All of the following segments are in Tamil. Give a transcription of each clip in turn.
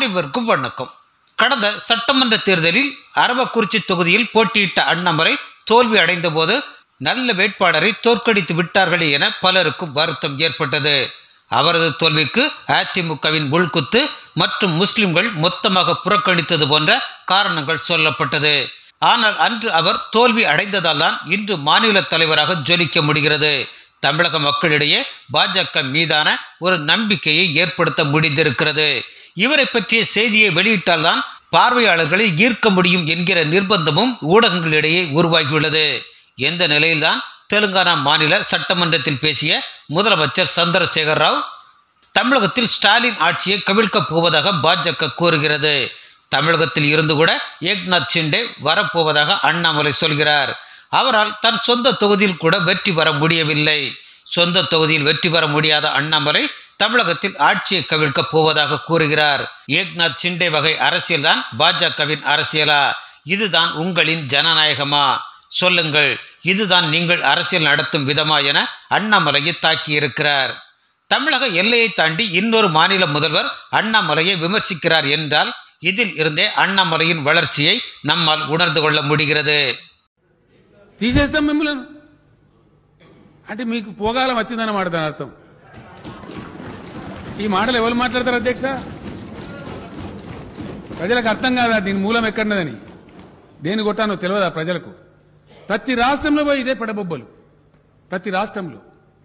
அனைவருக்கும் வணக்கம் கடந்த சட்டமன்ற தேர்தலில் அரவக்குறிச்சி தொகுதியில் போட்டியிட்ட அண்ணாமலை தோல்வி அடைந்த போது நல்ல வேட்பாளரை தோற்கடித்து விட்டார்களே என பலருக்கும் வருத்தம் ஏற்பட்டது அவரது தோல்விக்கு அதிமுகவின் உள்குத்து மற்றும் முஸ்லிம்கள் மொத்தமாக புறக்கணித்தது போன்ற காரணங்கள் சொல்லப்பட்டது ஆனால் அன்று அவர் தோல்வி அடைந்ததால் தான் இன்று மாநில தலைவராக ஜொலிக்க முடிகிறது தமிழக மக்களிடையே பாஜக மீதான ஒரு நம்பிக்கையை ஏற்படுத்த முடிந்திருக்கிறது இவரை பற்றிய செய்தியை வெளியிட்டால்தான் பார்வையாளர்களை ஈர்க்க முடியும் என்கிற நிர்பந்தமும் ஊடகங்களிடையே உருவாகியுள்ளது எந்த நிலையில்தான் தெலுங்கானா மாநில சட்டமன்றத்தில் பேசிய முதலமைச்சர் சந்திரசேகர் ராவ் தமிழகத்தில் ஸ்டாலின் ஆட்சியை கவிழ்க்கப் போவதாக பாஜக கூறுகிறது தமிழகத்தில் இருந்து கூட ஏக்நாத் ஷிண்டே வரப்போவதாக அண்ணாமலை சொல்கிறார் அவரால் தன் சொந்த தொகுதியில் கூட வெற்றி பெற முடியவில்லை சொந்த தொகுதியில் வெற்றி பெற முடியாத அண்ணாமலை தமிழகத்தில் ஆட்சியை கவிழ்க்கப் போவதாக கூறுகிறார் ஏக்நாத் ஷிண்டே வகை அரசியல்தான் பாஜகவின் அரசியலா இதுதான் உங்களின் ஜனநாயகமா சொல்லுங்கள் இதுதான் நீங்கள் அரசியல் நடத்தும் விதமா என அண்ணாமலையை தாக்கியிருக்கிறார் தமிழக எல்லையை தாண்டி இன்னொரு மாநில முதல்வர் அண்ணாமலையை விமர்சிக்கிறார் என்றால் இதில் இருந்தே அண்ணாமலையின் வளர்ச்சியை நம்மால் உணர்ந்து கொள்ள முடிகிறது తీసేస్తాం మిమ్మల్ని అంటే మీకు పోగాలం వచ్చిందన్నమాట దాని అర్థం ఈ మాటలు ఎవరు మాట్లాడతారు అధ్యక్ష ప్రజలకు అర్థం కాదా దీని మూలం ఎక్కడున్నదని దేని కొట్టానో తెలియదా ప్రజలకు ప్రతి రాష్ట్రంలో పోయి ఇదే పడబొబ్బలు ప్రతి రాష్ట్రంలో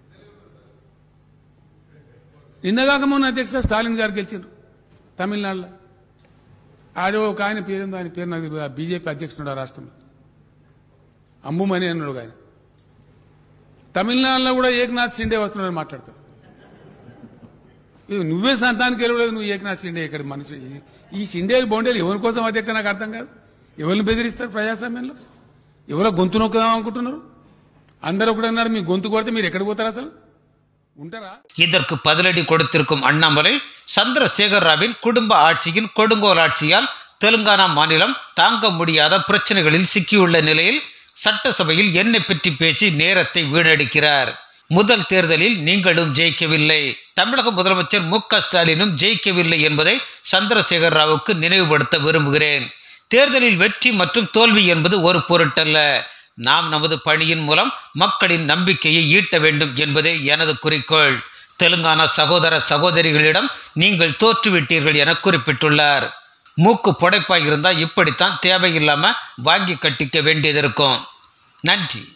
నిన్నగాక మొన్న అధ్యక్ష స్టాలిన్ గారు గెలిచిండ్రు తమిళనాడులో ఆడో ఒక ఆయన పేరుందో ఆయన పేరు నాకు తెలియదు. ఆ బీజేపీ అధ్యక్షుడు ఆ రాష్ట్రంలో అంబుమని అన్నాడు ఒక ఆయన తమిళనాడులో కూడా ఏకనాథ్ షిండే వస్తున్నాడని మాట్లాడతాడు ఇది నువ్వే సంతానికి వెళ్ళలేదు నువ్వు ఏకనాథ్ షిండే ఇక్కడ మనిషి ఈ షిండేలు బొండేలు ఎవరి కోసం అధ్యక్ష నాకు అర్థం కాదు ఎవరిని బెదిరిస్తారు ప్రజాస్వామ్యంలో ఎవరో గొంతు నొక్కుదాం అనుకుంటున్నారు అందరూ ఒకటి అన్నారు మీ గొంతు కొడితే మీరు ఎక్కడికి పోతారు అసలు ఉంటారా இதற்கு பதிலடி கொடுத்திருக்கும் அண்ணாமலை சந்திரசேகர் ராவின் குடும்ப ஆட்சியின் கொடுங்கோல் ஆட்சியால் தெலுங்கானா மாநிலம் தாங்க முடியாத பிரச்சனைகளில் சிக்கியுள்ள நிலையில் சட்டசபையில் என்னை பற்றி பேசி நேரத்தை வீணடிக்கிறார் முதல் தேர்தலில் நீங்களும் ஜெயிக்கவில்லை தமிழக முதலமைச்சர் மு க ஸ்டாலினும் ஜெயிக்கவில்லை என்பதை சந்திரசேகர் ராவுக்கு நினைவுபடுத்த விரும்புகிறேன் தேர்தலில் வெற்றி மற்றும் தோல்வி என்பது ஒரு பொருட்டல்ல நாம் நமது பணியின் மூலம் மக்களின் நம்பிக்கையை ஈட்ட வேண்டும் என்பதே எனது குறிக்கோள் தெலுங்கானா சகோதர சகோதரிகளிடம் நீங்கள் தோற்றுவிட்டீர்கள் என குறிப்பிட்டுள்ளார் மூக்கு புடைப்பாக இருந்தால் இப்படித்தான் தேவையில்லாம வாங்கி கட்டிக்க வேண்டியது இருக்கும் நன்றி